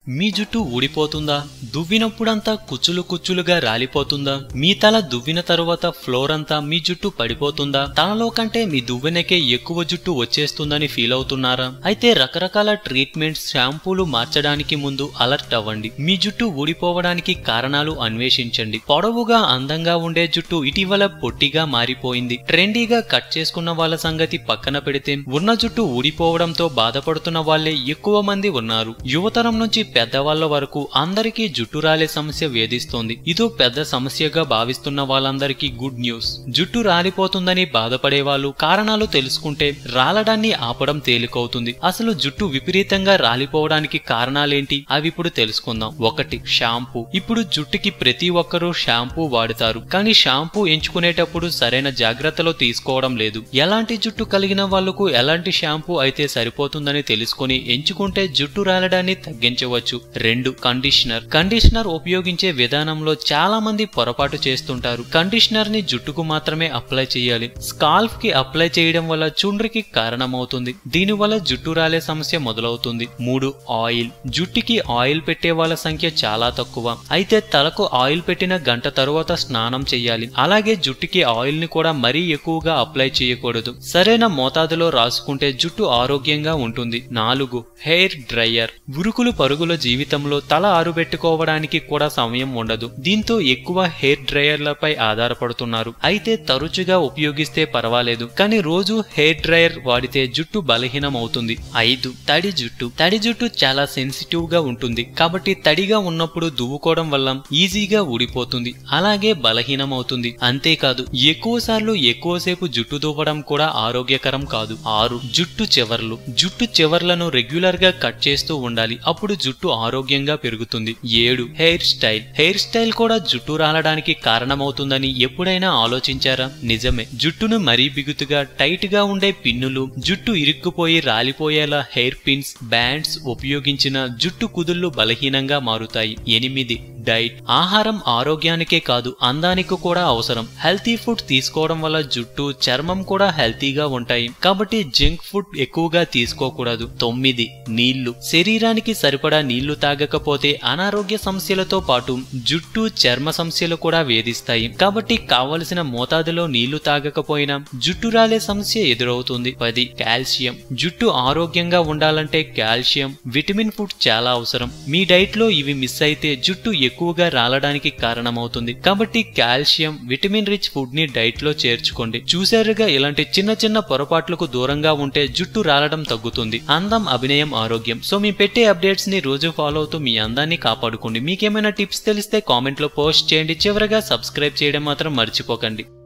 మీ జుట్టు ఊడిపోతుందా దువ్వినప్పుడంతా కుచ్చులు కుచ్చులుగా రాలిపోతుందా మీ తల దువ్విన తరువాత ఫ్లోర్ అంతా మీ జుట్టు పడిపోతుందా తలలో కంటే మీ దువ్వెనకే ఎక్కువ జుట్టు వచ్చేస్తుందని ఫీల్ అవుతున్నారా అయితే రకరకాల ట్రీట్మెంట్స్ షాంపూలు మార్చడానికి ముందు అలర్ట్ అవ్వండి మీ జుట్టు ఊడిపోవడానికి కారణాలు అన్వేషించండి పొడవుగా అందంగా ఉండే జుట్టు ఇటీవల పొట్టిగా మారిపోయింది ట్రెండీగా కట్ చేసుకున్న వాళ్ళ సంగతి పక్కన పెడితే ఉన్న జుట్టు ఊడిపోవడంతో బాధపడుతున్న వాళ్ళే ఎక్కువ మంది ఉన్నారు యువతరం నుంచి పెద్దవాళ్ల వరకు అందరికీ జుట్టు రాలే సమస్య వేధిస్తోంది ఇదో పెద్ద సమస్యగా భావిస్తున్న వాళ్ళందరికీ గుడ్ న్యూస్ జుట్టు రాలిపోతుందని బాధపడే వాళ్ళు కారణాలు తెలుసుకుంటే రాలడాన్ని ఆపడం తేలికవుతుంది అసలు జుట్టు విపరీతంగా రాలిపోవడానికి కారణాలేంటి అవి ఇప్పుడు తెలుసుకుందాం ఒకటి షాంపూ ఇప్పుడు జుట్టుకి ప్రతి ఒక్కరూ షాంపూ వాడుతారు కానీ షాంపూ ఎంచుకునేటప్పుడు సరైన జాగ్రత్తలు తీసుకోవడం లేదు ఎలాంటి జుట్టు కలిగిన వాళ్లకు ఎలాంటి షాంపూ అయితే సరిపోతుందని తెలుసుకొని ఎంచుకుంటే జుట్టు రాలడాన్ని తగ్గించవచ్చు రెండు కండిషనర్ కండిషనర్ ఉపయోగించే విధానంలో చాలా మంది పొరపాటు చేస్తుంటారు కండిషనర్ ని జుట్టుకు మాత్రమే అప్లై చేయాలి స్కాల్ఫ్ కి అప్లై చేయడం వల్ల చుండ్రికి కారణమవుతుంది దీనివల్ల జుట్టు రాలే సమస్య మొదలవుతుంది మూడు ఆయిల్ జుట్టుకి ఆయిల్ పెట్టే వాళ్ళ సంఖ్య చాలా తక్కువ అయితే తలకు ఆయిల్ పెట్టిన గంట తరువాత స్నానం చేయాలి అలాగే జుట్టుకి ఆయిల్ ని కూడా మరీ ఎక్కువగా అప్లై చేయకూడదు సరైన మోతాదులో రాసుకుంటే జుట్టు ఆరోగ్యంగా ఉంటుంది నాలుగు హెయిర్ డ్రైయర్ ఉరుకులు పరుగుల జీవితంలో తల ఆరుబెట్టుకోవడానికి కూడా సమయం ఉండదు దీంతో ఎక్కువ హెయిర్ డ్రైయర్లపై ఆధారపడుతున్నారు అయితే తరచుగా ఉపయోగిస్తే పర్వాలేదు కానీ రోజు హెయిర్ డ్రైయర్ వాడితే జుట్టు బలహీనం అవుతుంది ఐదు తడి జుట్టు తడి జుట్టు చాలా సెన్సిటివ్ గా ఉంటుంది కాబట్టి తడిగా ఉన్నప్పుడు దువ్వుకోవడం వల్ల ఈజీగా ఊడిపోతుంది అలాగే బలహీనం అవుతుంది అంతేకాదు ఎక్కువ సార్లు ఎక్కువసేపు జుట్టు దువ్వడం కూడా ఆరోగ్యకరం కాదు ఆరు జుట్టు చివర్లు జుట్టు చివర్లను రెగ్యులర్ గా కట్ చేస్తూ ఉండాలి అప్పుడు జుట్టు ఆరోగ్యంగా పెరుగుతుంది ఏడు హెయిర్ స్టైల్ హెయిర్ స్టైల్ కూడా జుట్టు రాలడానికి కారణమవుతుందని ఎప్పుడైనా ఆలోచించారా నిజమే జుట్టును మరీ బిగుతుగా టైట్ గా ఉండే పిన్నులు జుట్టు ఇరుక్కుపోయి రాలిపోయేలా హెయిర్ పిన్స్ బ్యాండ్స్ ఉపయోగించిన జుట్టు కుదుళ్లు బలహీనంగా మారుతాయి ఎనిమిది డైట్ ఆహారం ఆరోగ్యానికే కాదు అందానికి కూడా అవసరం హెల్తీ ఫుడ్ తీసుకోవడం వల్ల జుట్టు చర్మం కూడా హెల్తీగా ఉంటాయి కాబట్టి జంక్ ఫుడ్ ఎక్కువగా తీసుకోకూడదు తొమ్మిది నీళ్లు శరీరానికి సరిపడా నీళ్లు తాగకపోతే అనారోగ్య సమస్యలతో పాటు జుట్టు చర్మ సమస్యలు కూడా వేధిస్తాయి కాబట్టి కావలసిన మోతాదులో నీళ్లు తాగకపోయినా జుట్టు రాలే సమస్య ఎదురవుతుంది పది కాల్షియం జుట్టు ఆరోగ్యంగా ఉండాలంటే కాల్షియం విటమిన్ ఫుడ్ చాలా అవసరం మీ డైట్ లో ఇవి మిస్ అయితే జుట్టు ఎక్కువగా రాలడానికి కారణమవుతుంది కాబట్టి కాల్షియం విటమిన్ రిచ్ ఫుడ్ ని డైట్ లో చేర్చుకోండి చూసారుగా ఇలాంటి చిన్న చిన్న పొరపాట్లకు దూరంగా ఉంటే జుట్టు రాలడం తగ్గుతుంది అందం అభినయం ఆరోగ్యం సో మీ పెట్టే అప్డేట్స్ ని రోజు ఫాలో అవుతూ మీ అందాన్ని కాపాడుకోండి మీకేమైనా టిప్స్ తెలిస్తే కామెంట్ లో పోస్ట్ చేయండి చివరగా సబ్స్క్రైబ్ చేయడం మాత్రం మర్చిపోకండి